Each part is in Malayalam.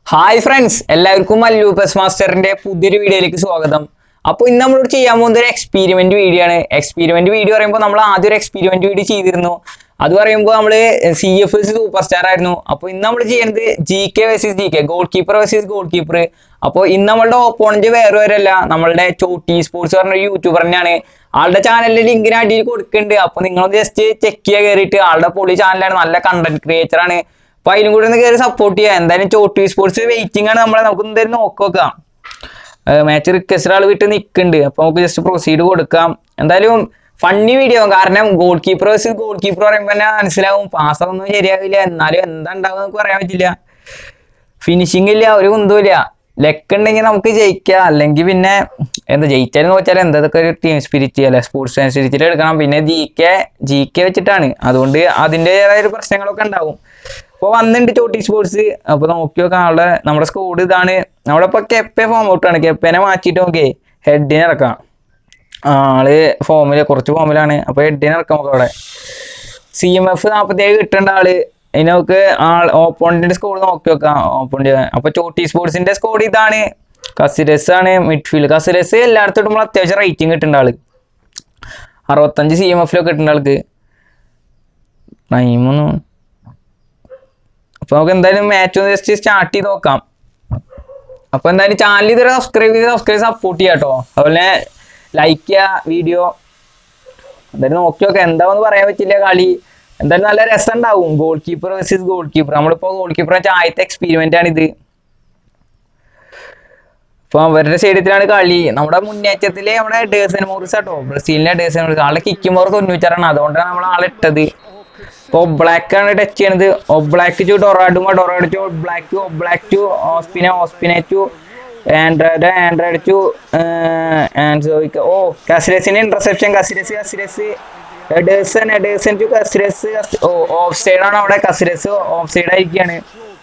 ഹായ് ഫ്രണ്ട്സ് എല്ലാവർക്കും മല്ലു പെസ് മാസ്റ്ററിന്റെ പുതിയൊരു വീഡിയോയിലേക്ക് സ്വാഗതം അപ്പോൾ ഇന്ന് നമ്മളോട് ചെയ്യാൻ പോകുന്ന ഒരു എക്സ്പീരിമെന്റ് വീഡിയോ ആണ് എക്സ്പീരിമെന്റ് വീഡിയോ പറയുമ്പോൾ നമ്മൾ ആദ്യം ഒരു എക്സ്പീരിമെന്റ് വീഡിയോ ചെയ്തിരുന്നു അത് പറയുമ്പോൾ നമ്മൾ C F S super star ആയിരുന്നു അപ്പോൾ ഇന്ന് നമ്മൾ ചെയ്യുന്നത് G K versus G K goalkeeper versus goalkeeper അപ്പോൾ ഇന്ന് നമ്മളുടെ ഓപ്പോണന്റ് വേറെ വരല്ല നമ്മളുടെ ചോട്ടി സ്പോർട്സ് പറഞ്ഞ ഒരു യൂട്യൂബർ തന്നെയാണ് ആളുടെ ചാനലിൽ ലിങ്കിന് അടിയിൽ കൊടുക്കുന്നുണ്ട് അപ്പോൾ നിങ്ങൾ ജസ്റ്റ് ചെക്ക് ചെയ്യുക കയറിയിട്ട് ആളുടെ പൊളി ചാനലാണ് നല്ല കണ്ടന്റ് ക്രിയേറ്റർ ആണ് അപ്പൊ അതിലും കൂടി ഒന്ന് കയറി സപ്പോർട്ട് ചെയ്യാം എന്തായാലും ചോട്ടി സ്പോർട്സ് വെയിറ്റിംഗ് ആണ് നമ്മളെ നമുക്ക് എന്തായാലും നോക്കി നോക്കാം മാച്ച് റിക്വസ്റ്റ് ആൾ വിട്ട് നിൽക്കുന്നുണ്ട് അപ്പൊ നമുക്ക് ജസ്റ്റ് പ്രൊസീഡ് കൊടുക്കാം എന്തായാലും ഫണ്ണി വീഡിയോ കാരണം goalkeeper versus goalkeeper പറയുമ്പോൾ തന്നെ മനസ്സിലാവും പാസ് ഒന്നും ശരിയാവില്ല എന്നാലും എന്താ ഉണ്ടാവും നമുക്ക് പറയാൻ പറ്റില്ല ഫിനിഷിംഗ് ഇല്ല ഒരു കുന്തമില്ല ലെക്ക് ഉണ്ടെങ്കിൽ നമുക്ക് ജയിക്കാം അല്ലെങ്കിൽ പിന്നെ എന്താ ജയിച്ചാലും വെച്ചാൽ എന്തൊക്കെ ഒരു ടീം സ്പിരിറ്റ് അല്ലെ സ്പോർട്സ് സ്പിരിറ്റിൽ എടുക്കണം പിന്നെ ജി കെ ജി കെ വെച്ചിട്ടാണ് അതുകൊണ്ട് അതിൻ്റെതായ ഒരു പ്രശ്നങ്ങളൊക്കെ ഉണ്ടാവും അപ്പോൾ വന്നിട്ടുണ്ട് ചോട്ടി സ്പോർട്സ് അപ്പോൾ നോക്കി നോക്കാം ആളുടെ നമ്മുടെ സ്കോഡ് ഇതാണ് നമ്മുടെ ഇപ്പോൾ കെപ്പെ ഫോം ഔട്ടാണ് കെപ്പനെ മാറ്റിയിട്ട് നോക്കിയേ ഹെഡിനെ ഇറക്കാം ആ, ആള് ഫോമില് കുറച്ച് ഫോമിലാണ് അപ്പോൾ ഹെഡിനെ ഇറക്കാം നമുക്ക് അവിടെ സി എം എഫ് നാൽപ്പത്തേഴ് കിട്ടേണ്ട ആള് ഇനി നമുക്ക് ആൾ ഓപ്പോണന്റിന്റെ സ്കോഡ് നോക്കി നോക്കാം ഓപ്പോണന്റ് അപ്പൊ ചോട്ടി സ്പോർട്സിന്റെ സ്കോഡ് ഇതാണ് കസിരസ് ആണ് മിഡ്ഫീൽഡ് കസിരസ് എല്ലായിടത്തും നമ്മൾ അത്യാവശ്യം റേറ്റിംഗ് കിട്ടേണ്ട ആള് അറുപത്തഞ്ച് സി എം എഫിലൊക്കെ കിട്ടേണ്ട ആൾക്ക് ടൈമൊന്നും അപ്പൊ നമുക്ക് എന്തായാലും മാച്ച് ഒന്ന് ജസ്റ്റ് സ്റ്റാർട്ട് ചെയ്ത് നോക്കാം അപ്പൊ എന്തായാലും ചാനൽ ഇതുവരെ സബ്സ്ക്രൈബ് ചെയ്ത് സബ്സ്ക്രൈബ് സപ്പോർട്ട് ചെയ്യാം കേട്ടോ അതുപോലെ ലൈക്ക് ചെയ്യുക വീഡിയോ എന്തായാലും നോക്കി നോക്കാം എന്താവെന്ന് പറയാൻ പറ്റില്ല കളി എന്തായാലും നല്ല രസം ഉണ്ടാവും goalkeeper versus goalkeeper നമ്മളിപ്പോ ഗോൾ കീപ്പർ വെച്ചാൽ ആദ്യത്തെ എക്സ്പീരിമെന്റ് ആണ് ഇത് അപ്പൊ അവരുടെ സ്റ്റേഡിയത്തിലാണ് കളി നമ്മുടെ മുന്നേറ്റത്തില് നമ്മുടെ ഡേസൻ മോറിസ് ആട്ടോ ബ്രസീലിന്റെ ഡേസൻ മോറിസ് ആളെ കിക്കുമ്പോൾ തൊണ്ണൂറ്റാറാണ് അതുകൊണ്ടാണ് നമ്മൾ ആളെ ഇട്ടത് ഇപ്പൊ ബ്ലാക്ക് ആണ് ടച്ച് ചെയ്യണത് Oblak to Donnarumma Donnarumma to Oblak Oblak to Ospina Ospina to Android Android to ആൻഡ്രോയിക്ക് ഓ കസിരസിന് interception Casillas Casillas Ederson Ederson to Casillas ഓ ഓഫ് സൈഡ് ആണ് അവിടെ കസിരസ് ഓഫ് സൈഡ് ആയിരിക്കുകയാണ്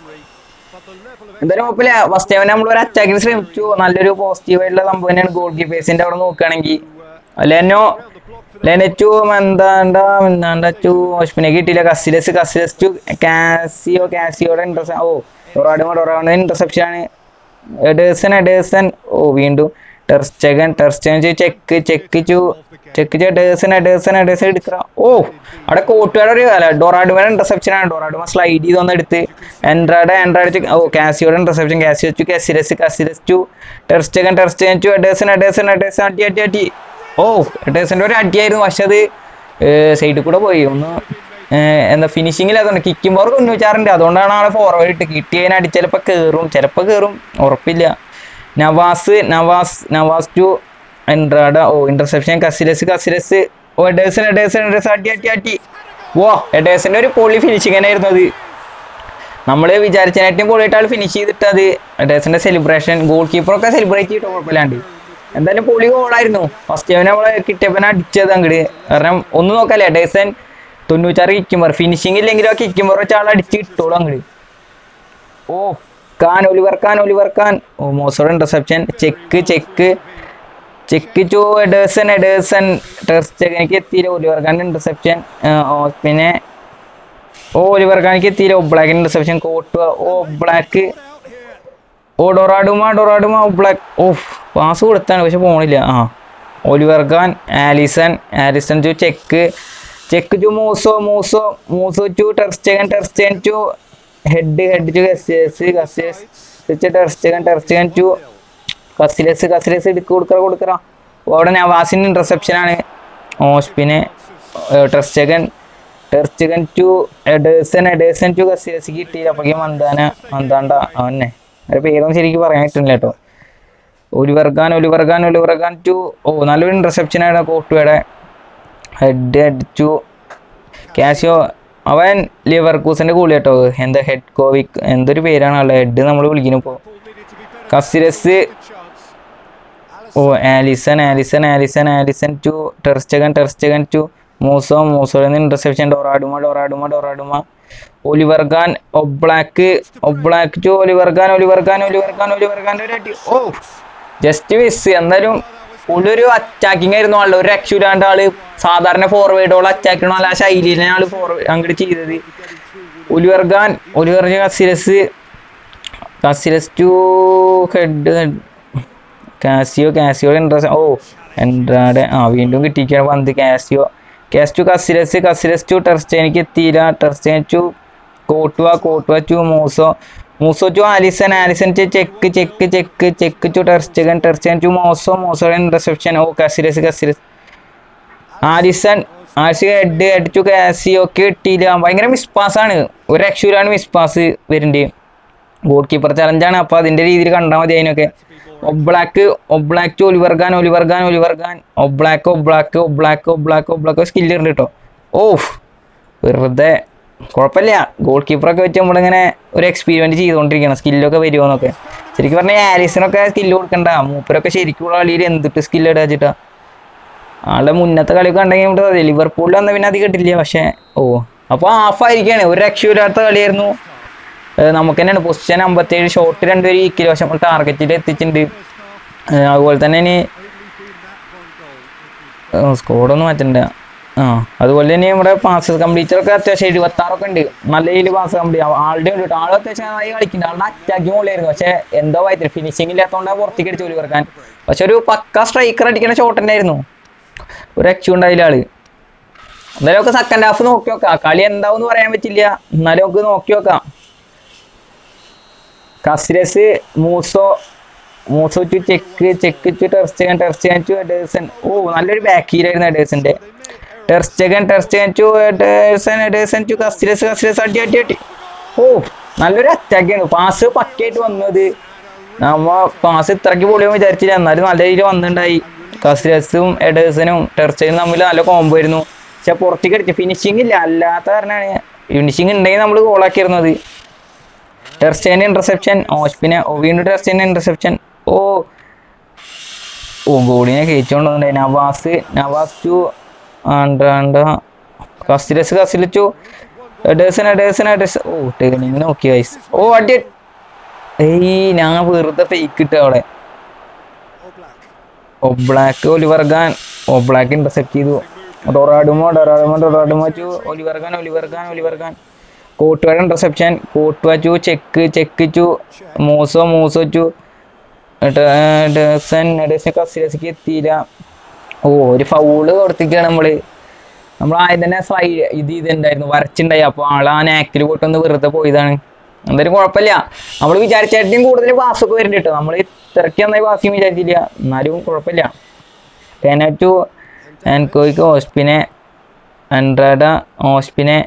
എന്തായാലും കുഴപ്പമില്ല ഫസ്റ്റ് ടൈം നമ്മൾ ഒരു അറ്റാക്കിന് ശ്രമിച്ചു നല്ലൊരു പോസിറ്റീവ് ആയിട്ടുള്ള സംഭവം തന്നെയാണ് ഗോൾ കീപ്പേഴ്സിന്റെ അവിടെ നോക്കുകയാണെങ്കിൽ ലെനോ ലെനറ്റു എന്താണ്ട എന്താണ്ട ടു ഓഷ്മിനെ കിട്ടിയില്ല കസിലസ് കസിലസ് ടു കാസിയോ കാസിയോടെ ഇന്റർസെപ്ഷൻ ഓ ഡൊറാഡുമോ ഡൊറാഡോ ഇന്റർസെപ്ഷൻ ആണ് എഡേഴ്സൺ എഡേഴ്സൺ ഓ വീണ്ടും ter Stegen ter Stegen Cech Cech to Cech Ederson Ederson Ederson എടുക്കുക ഓ അവിടെ കോട്ടുകാരുടെ ഒരു അല്ല ഡൊറാഡുമ ഇന്റർസെപ്ഷൻ ആണ് ഡൊറാഡുമ സ്ലൈഡ് ചെയ്ത് ഒന്ന് എടുത്ത് എൻഡ്രാഡ് എൻഡ്രാഡ് ഓ കാസിയോടെ interception Cassio to Casillas Casillas to ter Stegen ter Stegen to Ederson Ederson Ederson അടി അടി അടി ഓ എഡേഴ്സന്റെ ഒരു അടിയായിരുന്നു പക്ഷെ അത് സൈഡിൽ കൂടെ പോയി ഒന്ന് ഏർ എന്താ ഫിനിഷിങ്ങിലായതുകൊണ്ട് കിക്കുമ്പോൾ തൊണ്ണൂറ്റാറുണ്ട് അതുകൊണ്ടാണ് ആളെ ഫോർവേഡ് ഇട്ട് കിട്ടിയതിന് അടി ചിലപ്പോൾ കയറും ചിലപ്പോൾ കയറും ഉറപ്പില്ല Navas Navas Navas to Andrade ഓ ഇന്റർസെപ്ഷൻ കസിലസ് കസിലസ് ഓ എഡേഴ്സൺ എഡേഴ്സൺ എഡേഴ്സൺ അടി അടി അടി ഓ എഡേഴ്സന്റെ ഒരു പൊളി ഫിനിഷിങ് തന്നെയായിരുന്നു അത് നമ്മൾ വിചാരിച്ചതിനായിട്ടും പൊളിയിട്ട് ആൾ ഫിനിഷ് ചെയ്തിട്ട് അത് എഡേഴ്സന്റെ സെലിബ്രേഷൻ ഗോൾ കീപ്പറൊക്കെ സെലിബ്രേറ്റ് ചെയ്തിട്ട് കുഴപ്പമില്ലാണ്ട് എന്തായാലും പൊളി ഗോളായിരുന്നു ഫസ്റ്റ് ടൈം നമ്മളെ കിട്ടിയപ്പോ അടിച്ചത് അങ്ങോട്ട് കാരണം ഒന്നും നോക്കല്ലേ എഡേഴ്സൺ തൊണ്ണൂറ്റാറ് കിക്കുമ്പോൾ ഫിനിഷിംഗ് ഇല്ലെങ്കിലും ആ കിക്കുമ്പോൾ വെച്ച് ആൾ അടിച്ച് കിട്ടോളൂ അങ്ങോട്ട് ഓ Kahn Oliver Kahn Oliver Kahn ഓ മോസോഡ് interception Cech Cech Cech to Ederson Ederson ടെർസ്റ്റഗനിക്ക് എത്തിയില്ല ഒലിവർ ഖാൻ ഇന്റർസെപ്ഷൻ പിന്നെ ഓ ഒലിവർ ഖാനിക്ക് എത്തിയില്ല ഓ ബ്ലാക്ക് ഇന്റർസെപ്ഷൻ കോട്ട് ഓ ബ്ലാക്ക് ഓ ഡൊറാഡുമ ഡൊറാഡുമ ഓ ബ്ലാക്ക് ഓഫ് പാസ് കൊടുത്താണ് പക്ഷെ പോണില്ല ആ Oliver Kahn Alisson Alisson to Cech Cech to Musso Musso Musso to ter Stegen ter Stegen to Hart Hart to ഗസേസ് ഗസേസ് ter Stegen ter Stegen to Casillas Casillas എടുക്ക കൊടുക്കറ കൊടുക്കറ അവിടെ നവാസിന് ഇന്റർസെപ്ഷൻ ആണ് ഓസ്പിനെ ter Stegen ter Stegen to Ederson Ederson to Casillas കിട്ടിയില്ല അപ്പോഴേക്കും മന്ദാന മന്ദാണ്ട അവനെ അവരുടെ പേരൊന്നും ശരിക്കും പറയാൻ പറ്റുന്നില്ല കേട്ടോ ഒലിവർഗാൻ ഒലിവർഗാൻ ഒലിവർഗാൻ ടു ഓ നല്ലൊരു ഇന്റർസെപ്ഷൻ ആണ് കോട്ടുവയുടെ ഹെഡ് അടിച്ചു കാശിയോ അവൻ ലിവർക്കൂസിന്റെ കൂളി കേട്ടോ എന്താ ഹെഡ് കോവിക് എന്തൊരു പേരാണ് ആളുടെ ഹെഡ് നമ്മൾ വിളിക്കുന്നു ഇപ്പോൾ കസിരസ് ഓ Alisson Alisson Alisson Alisson to ter Stegen ter Stegen to Musso മൂസോയിൽ നിന്ന് interception Donnarumma Donnarumma Donnarumma Oliver Kahn Oblak Oblak to Oliver Kahn Oliver Kahn Oliver Kahn Oliver Kahn ഒരു അടി ഓ ജസ്റ്റ് മിസ് എന്തായാലും ഒരു അറ്റാക്കിംഗ് ആയിരുന്നു ആളുടെ ഒരു രക്ഷയില്ലാണ്ട് ആള് സാധാരണ ഫോർവേഡോളം അറ്റാക്ക് ചെയ്യണ ആ ശൈലിയിലാണ് ആള് ഫോർവേഡ് അങ്ങോട്ട് ചെയ്തത് ഒലിവർഗാൻ ഒലിവർഗ സിരസ് കാസിലസ് ടു ഹെഡ് കാസിയോ കാസിയോടെ ഇൻട്രസ്റ്റ് ഓ എൻട്രാടെ ആ വീണ്ടും കിട്ടിയിരിക്കുകയാണ് പന്ത് കാസിയോ കാസ് ടു കസിലസ് കസിലസ് ടു ടെർസ്റ്റേനിക്ക് എത്തിയില്ല ter Stegen to Courtois Courtois to Musso Musso to Alisson Alisson to Cech Cech Cech Cech to ter Stegen ter Stegen to Musso മോസോയുടെ ഇന്റർസെപ്ഷൻ ഓ Casillas Casillas Alisson Alisson Hart Hart to Cassio ഒക്കെ കിട്ടിയില്ല ഭയങ്കര മിസ് പാസ്സാണ് ഒരു രക്ഷയിലാണ് മിസ് പാസ് വരുന്നുണ്ട് ഗോൾ കീപ്പർ ചലഞ്ചാണ് അപ്പോൾ അതിൻ്റെ രീതിയിൽ കണ്ടാൽ മതി അതിനൊക്കെ Oblak Oblak to Oliver Kahn Oliver Kahn Oliver Kahn Oblak Oblak Oblak Oblak Oblak skill ഉണ്ട് കേട്ടോ ഓഫ് വെറുതെ കുഴപ്പമില്ല ഗോൾ കീപ്പറൊക്കെ വെച്ച് നമ്മളിങ്ങനെ ഒരു എക്സ്പീരിമെൻറ്റ് ചെയ്തുകൊണ്ടിരിക്കണം സ്കില്ലൊക്കെ വരുമോ എന്നൊക്കെ ശരിക്കും പറഞ്ഞാൽ ആലിസിനൊക്കെ സ്കില്ല് കൊടുക്കണ്ട മൂപ്പരൊക്കെ ശരിക്കുള്ള കളിയിൽ എന്തിട്ട് സ്കില്ല് ഇടുക വെച്ചിട്ടാ ആളുടെ മുന്നത്തെ കളിയൊക്കെ ഉണ്ടെങ്കിൽ നമുക്ക് ലിവർപൂളിൽ വന്ന പിന്നെ അത് കിട്ടില്ല പക്ഷേ ഓ അപ്പോൾ ഹാഫ് ആയിരിക്കുകയാണ് ഒരു രക്ഷയില്ലാത്ത കളിയായിരുന്നു ഏഹ് നമുക്ക് തന്നെയാണ് പൊസിഷൻ അമ്പത്തേഴ് ഷോട്ട് രണ്ടുപേരും ഈക്കിൽ പക്ഷെ നമ്മൾ ടാർഗറ്റിൽ എത്തിച്ചിട്ടുണ്ട് ഏഹ് അതുപോലെ തന്നെ ഇനി സ്കോഡൊന്നും മാറ്റണ്ട ആ അതുപോലെ തന്നെ നമ്മുടെ പാസ് കംപ്ലീറ്റർ ഒക്കെ അത്യാവശ്യം എഴുപത്തി ആറൊക്കെ ഉണ്ട് നല്ല രീതിയിൽ പാസ് കംപ്ലീറ്റ് ആളുടെ ഉണ്ട് കേട്ടോ ആൾ അത്യാവശ്യം നന്നായി കളിക്കുന്നുണ്ട് ആളുടെ അറ്റാക്കിങ് മുകളിലായിരുന്നു പക്ഷെ എന്തോ വായത്തില്ല ഫിനിഷിംഗ് ഇല്ലാത്തതുകൊണ്ടാണ് പുറത്തേക്ക് അടിച്ച് ജോലി വർക്കാൻ പക്ഷെ ഒരു പക്ക സ്ട്രൈക്കർ അടിക്കുന്ന ഷോട്ട് തന്നെയായിരുന്നു ഒരു രക്ഷ ഉണ്ടായില്ല ആള് എന്നാലും നമുക്ക് സെക്കൻഡ് ഹാഫ് നോക്കി നോക്കാം കളി എന്താവും പറയാൻ പറ്റില്ല എന്നാലും നമുക്ക് നോക്കി നോക്കാം Casillas Musso Musso to Cech Cech to ter Stegen ter Stegen to Ederson ഓ നല്ലൊരു ബാക്കീലായിരുന്നു എഡേഴ്സന്റെ ter Stegen ter Stegen to Ederson Ederson to Casillas Casillas അടി അടി അടി ഓ നല്ലൊരു അറ്റാക്കാണ് പാസ് പക്കയായിട്ട് വന്നത് നമ്മ പാസ് ഇത്രയ്ക്ക് പൊളിയും വിചാരിച്ചില്ല എന്നാലും നല്ല രീതിയിൽ വന്നിട്ടുണ്ടായി കസിരസും എഡേഴ്സനും ടെർസ്റ്റഗനും തമ്മിൽ നല്ല കോംബോ ആയിരുന്നു പക്ഷെ പുറത്തേക്ക് അടിച്ചു ഫിനിഷിംഗ് ഇല്ല അല്ലാത്ത കാരണമാണ് ഫിനിഷിംഗ് ഉണ്ടെങ്കിൽ നമ്മൾ ഗോളാക്കിയിരുന്നത് ടെർസ്റ്റേൻ്റെ ഇന്റർസെപ്ഷൻ ഓസ്പിനെ ഓ വീണ്ടും ടെർസ്റ്റേൻ്റെ ഇന്റർസെപ്ഷൻ ഓ ഓ ഗോളിനെ കയറ്റിക്കൊണ്ടുണ്ടായി നവാസ് നവാസ് ടു ആണ്ടാണ്ട കസിലസ് കസിലിച്ചു എഡേഴ്സൺ എഡേഴ്സൺ എഡേഴ്സൺ ഓ ടേണിങ് നോക്കി ഗൈസ് ഓ അടി ഏയ് ഞാൻ വെറുതെ ഫേക്ക് ഇട്ട അവിടെ ഒബ്ലാക്ക് ഒലിവർഗാൻ ഒബ്ലാക്ക് ഇന്റർസെപ്റ്റ് ചെയ്തു Donnarumma Donnarumma Donnarumma to Oliver Kahn Oliver Kahn Oliver Kahn Courtois interception Courtois to Cech Cech to Musso Musso to Ederson Ederson കസിലസിക്ക് എത്തിയില്ല ഓ ഒരു ഫൗള് കൊടുത്തിക്കാണ് നമ്മള് നമ്മൾ ആദ്യം തന്നെ സ്ലൈ ഇത് ചെയ്തിട്ടുണ്ടായിരുന്നു വരച്ചിണ്ടായി അപ്പോൾ ആൾ ആ നാക്കിൽ പോയിട്ടൊന്ന് വെറുതെ പോയതാണ് എന്തായാലും കുഴപ്പമില്ല നമ്മൾ വിചാരിച്ചായിട്ടും കൂടുതൽ പാസ് ഒക്കെ വരുന്നുണ്ട് കേട്ടോ നമ്മൾ ഇത്രയ്ക്ക് നന്നായി പാസ് ചെയ്യാൻ വിചാരിച്ചില്ല എന്നാലും കുഴപ്പമില്ല ടെനറ്റു ആൻകോയ്ക്ക് ഓസ്പിനെ അൻഡ്രാഡ ഓസ്പിനെ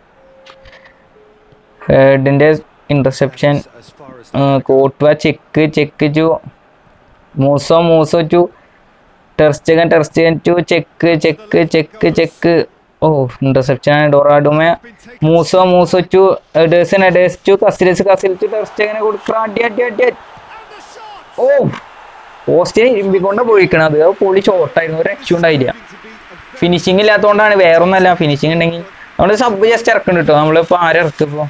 ഹെഡിൻ്റെ interception Courtois Cech Cech to Musso Musso to ter Stegen ter Stegen to Cech Cech Cech Cech ഓ ഇന്റർസെപ്ഷൻ ആണ് Donnarumma Musso Musso to Ederson Ederson to Casillas Casillas to ടെർസ്റ്റഗനെ കൊടുക്കുക അടി അടി അടി അടി. ഓ പോസ്റ്റിനെ ഇരുമ്പിക്കൊണ്ട് പോയിക്കണത് അത് പൊളി ഷോർട്ടായിരുന്നു ഒരു രക്ഷ ഉണ്ടായില്ല ഫിനിഷിംഗ് ഇല്ലാത്തതുകൊണ്ടാണ് വേറൊന്നല്ല ഫിനിഷിംഗ് ഉണ്ടെങ്കിൽ നമ്മൾ സബ് ജസ്റ്റ് ഇറക്കുന്നുണ്ട് കേട്ടോ നമ്മളിപ്പോൾ ആരിറക്കിപ്പോൾ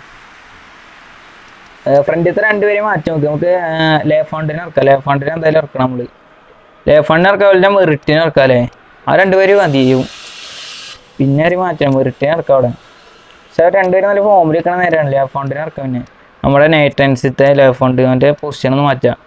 ഫ്രണ്ടിലത്തെ രണ്ടുപേരെയും മാറ്റി നോക്കി നമുക്ക് ലേ ഫണ്ടിനെ ഇറക്കാം ലേ ഫണ്ടിനെ എന്തായാലും ഇറക്കണം നമ്മൾ ലേ ഫണ്ടിനെ ഇറക്കാം വല്ല മെറിറ്റിനെ ഇറക്കാം അല്ലേ ആ രണ്ടുപേരും മതി ചെയ്യും പിന്നെ ആരും മാറ്റണം മെറിറ്റിനെ ഇറക്കാം അവിടെ പക്ഷെ ആ രണ്ടുപേരും നല്ല ഫോമിൽ നിൽക്കണ നേരമാണ് ലേ ഫണ്ടിനെ ഇറക്കാം പിന്നെ നമ്മുടെ നൈറ്റൻസിത്തെ ലേ ഫണ്ട് മറ്റേ പൊസിഷൻ ഒന്ന് മാറ്റാം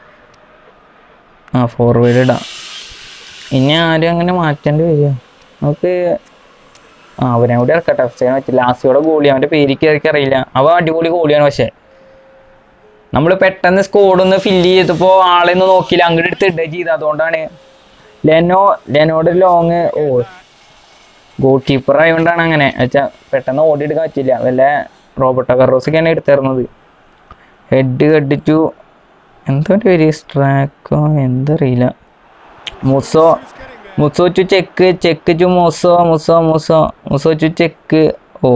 ആ ഫോർവേഡ് ഇടാം ഇനി ആരും അങ്ങനെ മാറ്റേണ്ടി വരിക നമുക്ക് ആ അവനെ കൂടി ഇറക്കട്ടെ ചെയ്യാൻ പറ്റില്ല ലാസ്റ്റിയോടെ ഗോളി അവൻ്റെ പേരിക്ക് എനിക്ക് അറിയില്ല അവ അടിപൊളി ഗോളിയാണ് പക്ഷേ നമ്മൾ പെട്ടെന്ന് സ്കോഡ് ഒന്ന് ഫില്ല് ചെയ്തപ്പോൾ ആളെ ഒന്ന് നോക്കിയില്ല അങ്ങോട്ട് എടുത്ത് ഇടുക ചെയ്ത് അതുകൊണ്ടാണ് ലെനോ ലെനോട് ലോങ് ഓ ഗോൾ കീപ്പർ ആയതുകൊണ്ടാണ് അങ്ങനെ വെച്ചാൽ പെട്ടെന്ന് ഓടി എടുക്കാൻ പറ്റില്ല വല്ല റോബർട്ടോ കറോസൊക്കെയാണ് എടുത്തിരുന്നത് ഹെഡ് ഹെഡ് ടു എന്താ പേര് സ്ട്രാക്കോ എന്തറിയില്ല Musso Musso to Cech Cech to Musso Musso Musso Musso to Cech ഓ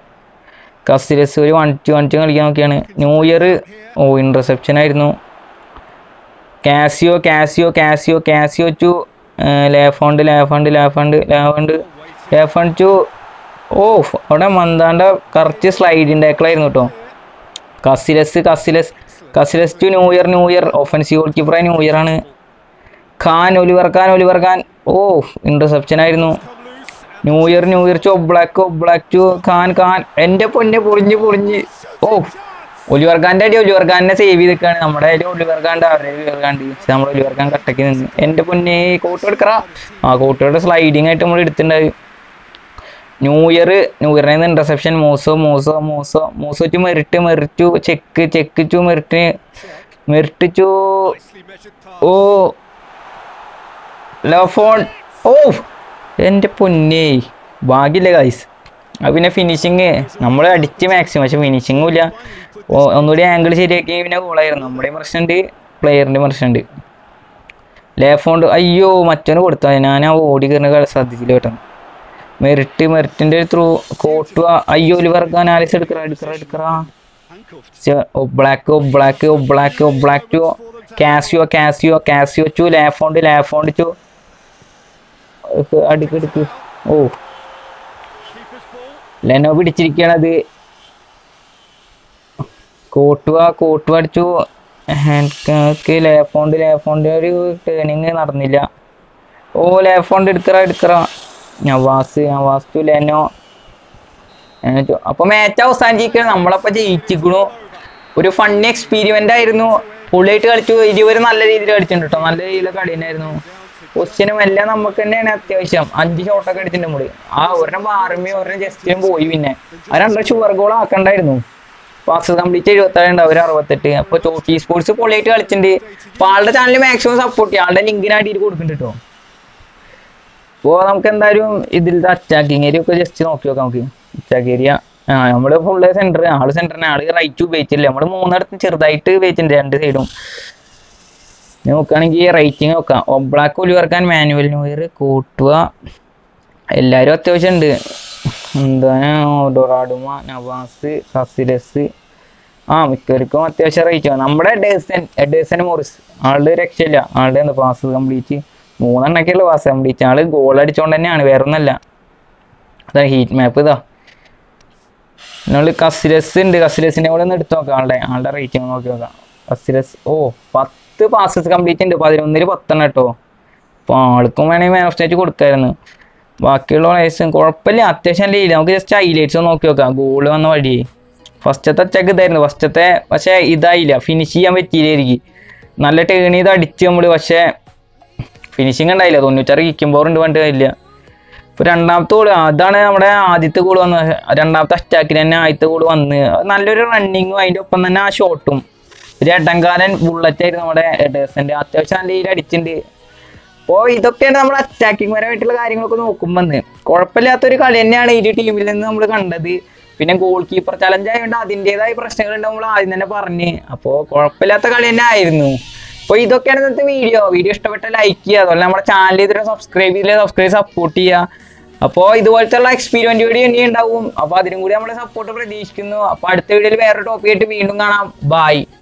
കസിലസ് ഒരു വൺ ടു വൺ ടു കളിക്കാൻ നോക്കിയാണ് ന്യൂ ഇയർ ഓ ഇന്റർസെപ്ഷൻ ആയിരുന്നു Cassio Cassio Cassio Cassio to Lafont Lafont Lafont Lafont Lafont to ഓ അവിടെ മന്താണ്ട കറക്റ്റ് സ്ലൈഡിൻ്റെ ആയിരുന്നു കേട്ടോ Casillas Casillas Casillas to Neuer Neuer offensive goal കീപ്പറായ ന്യൂ ഇയർ ആണ് Kahn Oliver Kahn Oliver Kahn ഓ ഇന്റർസെപ്ഷൻ ആയിരുന്നു Neuer Neuer to Oblak Oblak to Kahn Kahn എൻ്റെ പൊന്നെ പൊളിഞ്ഞ് പൊളിഞ്ഞ് ഓ ഒലിവർ ഖാന്റെ അടി ഒലിവർ ഖാനെ സേവ് ചെയ്തിക്കാണ് നമ്മുടെ കയ്യിൽ ഒലിവർ ഖാണ്ട് അവരുടെ ഒലിവർ ഖാണ്ട് പക്ഷെ നമ്മൾ ഒലിവർ ഖാൻ കട്ടക്ക് നിന്ന് എന്റെ പൊന്നെ കോട്ട് എടുക്കറ ആ കോട്ടയുടെ സ്ലൈഡിങ് ആയിട്ട് നമ്മൾ എടുത്തിട്ടുണ്ടായി ന്യൂ ഇയർ ന്യൂ ഇയറിന് interception Musso Musso Musso Musso to Meret Meret Cech Cech to Meret Meret to ഓ ലഫോൺ ഓ എൻ്റെ പൊന്നേ ഭാഗ്യമില്ല ഗൈസ് അത് പിന്നെ ഫിനിഷിങ് നമ്മൾ അടിച്ച് മാക്സിമം പക്ഷെ ഫിനിഷിങ്ങും ഇല്ല ഓ ഒന്നുകൂടി ആംഗിൾ ശരിയാക്കി പിന്നെ ഗോളായിരുന്നു നമ്മുടെയും പ്രശ്നമുണ്ട് പ്ലെയറിൻ്റെ പ്രശ്നമുണ്ട് ലേഫോണ്ട് അയ്യോ മറ്റവന് കൊടുത്താൽ ഞാൻ ആ ഓടി കയറുന്ന ശ്രദ്ധിച്ചില്ല കേട്ടോ മെറിറ്റ് മെറിറ്റിൻ്റെ ഒരു ത്രൂ കോട്ടു അയ്യോ ലിവർക്ക് അനാലിസ് എടുക്കറ എടുക്കറ എടുക്കറ Oblak Oblak Oblak Oblak to Cassio Cassio Cassio to Lafont Lafont to അടുക്കടുക്ക് ഓ ലെനോ പിടിച്ചിരിക്കണത് കോട്ടുവ കോട്ടുവ അടിച്ചു ഹാൻഡ് ലേഫോണ്ട് ലേഫോണ്ട് ഒരു ടേണിങ് നടന്നില്ല ഓ ലേഫോണ്ട് എടുക്കറ എടുക്കറ Navas Navas to Leno Leno to അപ്പൊ മാച്ച് അവസാനിച്ചിരിക്കണം നമ്മളപ്പോ ജയിച്ചിക്കണു ഒരു ഫണ്ണി എക്സ്പീരിമെന്റ് ആയിരുന്നു പുള്ളിയായിട്ട് കളിച്ചു ഇരുവരും നല്ല രീതിയിൽ കളിച്ചിട്ടുണ്ട് കേട്ടോ നല്ല രീതിയിൽ കളി തന്നെയായിരുന്നു ക്വസ്റ്റ്യനും എല്ലാം നമുക്ക് തന്നെയാണ് അത്യാവശ്യം അഞ്ച് ഷോട്ടൊക്കെ അടിച്ചിട്ടുണ്ട് നമ്മള് ആ ഒരെണ്ണം ബാർമയും ഒരെണ്ണം ജസ്റ്റിനും പോയി പിന്നെ ആ രണ്ടര ഷുവർ ഗോൾ ആക്കണ്ടായിരുന്നു പാസ് കംപ്ലീറ്റ് എഴുപത്തേഴ് ഉണ്ട് അവർ അറുപത്തെട്ട് അപ്പൊ ചോക്കി സ്പോർട്സ് പൊളിയായിട്ട് കളിച്ചിട്ടുണ്ട് അപ്പൊ ആളുടെ ചാനൽ മാക്സിമം സപ്പോർട്ട് ചെയ്യാം ആളുടെ ലിങ്കിന് അടിയിൽ കൊടുക്കുന്നുണ്ട് കേട്ടോ അപ്പോ നമുക്ക് എന്തായാലും ഇതിലത്തെ അറ്റാക്കിങ് ഏരിയ ഒക്കെ ജസ്റ്റ് നോക്കി നോക്കാം നമുക്ക് അറ്റാക്ക് ഏരിയ ആ നമ്മള് ഫുള്ള് സെന്റർ ആള് സെന്ററിനെ ആള് റൈറ്റ് ഉപയോഗിച്ചില്ല നമ്മള് മൂന്നിടത്തും ചെറുതായിട്ട് ഉപയോഗിച്ചിട്ടുണ്ട് രണ്ട് സൈഡും നോക്കുകയാണെങ്കിൽ റേറ്റിംഗ് നോക്കാം ഒബ്ലാക്ക് ഒലിവർക്കാൻ മാനുവൽ ന്യൂയർ കൂട്ടുക എല്ലാവരും അത്യാവശ്യം ഉണ്ട് എന്താണ് ഡൊറാഡുമ നവാസ് സസിലസ് ആ മിക്കവർക്കും അത്യാവശ്യം റേറ്റ് നമ്മുടെ ഡേസൻ ഡേസൻ മോറിസ് ആളുടെ രക്ഷയില്ല ആളുടെ എന്താ പാസ് കംപ്ലീറ്റ് മൂന്നെണ്ണൊക്കെയുള്ള പാസ് കംപ്ലീറ്റ് ആള് ഗോൾ അടിച്ചോണ്ട് തന്നെയാണ് വേറെ ഒന്നല്ല അതാ ഹീറ്റ് മാപ്പ് ഇതാ നമ്മൾ കസിലസ് ഉണ്ട് കസിലസിന്റെ കൂടെ ഒന്ന് എടുത്ത് നോക്കാം ആളുടെ ആളുടെ റേറ്റിംഗ് നോക്കി നോക്കാം കസിലസ് ഓ പത്ത് പാസസ് കംപ്ലീറ്റ് ഉണ്ട് പതിനൊന്നില് പത്തെണ്ണം കേട്ടോ അപ്പോൾ ആൾക്കും വേണമെങ്കിൽ മാൻ ഓഫ് സ്റ്റേറ്റ് കൊടുക്കായിരുന്നു ബാക്കിയുള്ള പ്ലേയേഴ്സും കുഴപ്പമില്ല അത്യാവശ്യം നല്ല രീതിയിൽ നമുക്ക് ജസ്റ്റ് ഹൈലൈറ്റ്സ് നോക്കി നോക്കാം ഗോള് വന്ന വഴി ഫസ്റ്റത്തെ അറ്റാക്ക് ഇതായിരുന്നു ഫസ്റ്റത്തെ പക്ഷേ ഇതായില്ല ഫിനിഷ് ചെയ്യാൻ പറ്റിയില്ലായിരിക്കും നല്ല ടേൺ ചെയ്ത് അടിച്ച് നമ്മൾ പക്ഷേ ഫിനിഷിങ് ഉണ്ടായില്ല തൊണ്ണൂറ്റാറ് കിക്കുമ്പോൾ ഉണ്ട് പണ്ട് ഇല്ല ഇപ്പൊ രണ്ടാമത്തെ ഗോള് അതാണ് നമ്മുടെ ആദ്യത്തെ ഗോൾ വന്നത് രണ്ടാമത്തെ അറ്റാക്കിന് തന്നെ ആദ്യത്തെ ഗോൾ വന്ന് അത് നല്ലൊരു റണ്ണിങ്ങും അതിന്റെ ഒപ്പം തന്നെ ആ ഷോട്ടും ഒരു എടങ്കാലൻ ബുള്ളറ്റ് ആയിരുന്നു നമ്മുടെ എഡേഴ്സന്റെ അത്യാവശ്യം നല്ല രീതിയിൽ അടിച്ചിട്ടുണ്ട് അപ്പോൾ ഇതൊക്കെയാണ് നമ്മൾ അറ്റാക്കിംഗ് പരമായിട്ടുള്ള കാര്യങ്ങളൊക്കെ നോക്കുമ്പോൾ കുഴപ്പമില്ലാത്തൊരു കളി തന്നെയാണ് ഇരു ടീമിൽ നിന്ന് നമ്മൾ കണ്ടത് പിന്നെ ഗോൾ കീപ്പർ ചലഞ്ച് ആയതുകൊണ്ട് അതിൻ്റെതായ പ്രശ്നങ്ങൾ നമ്മൾ ആദ്യം തന്നെ പറഞ്ഞ് അപ്പോൾ കുഴപ്പമില്ലാത്ത കളി തന്നെ ആയിരുന്നു അപ്പോൾ ഇതൊക്കെയാണ് ഇന്നത്തെ വീഡിയോ വീഡിയോ ഇഷ്ടപ്പെട്ട ലൈക്ക് ചെയ്യുക അതുപോലെ നമ്മുടെ ചാനൽ ഇതുവരെ സബ്സ്ക്രൈബ് ചെയ്തില്ല സബ്സ്ക്രൈബ് സപ്പോർട്ട് ചെയ്യുക അപ്പോൾ ഇതുപോലത്തെ ഉള്ള എക്സ്പീരിയൻറ്റ് വീഡിയോ ഇനി ഉണ്ടാവും അപ്പോൾ അതിനും കൂടി നമ്മുടെ സപ്പോർട്ട് പ്രതീക്ഷിക്കുന്നു അപ്പോൾ അടുത്ത വീഡിയോയിൽ വേറെ ടോപ്പിക്കായിട്ട് വീണ്ടും കാണാം ബൈ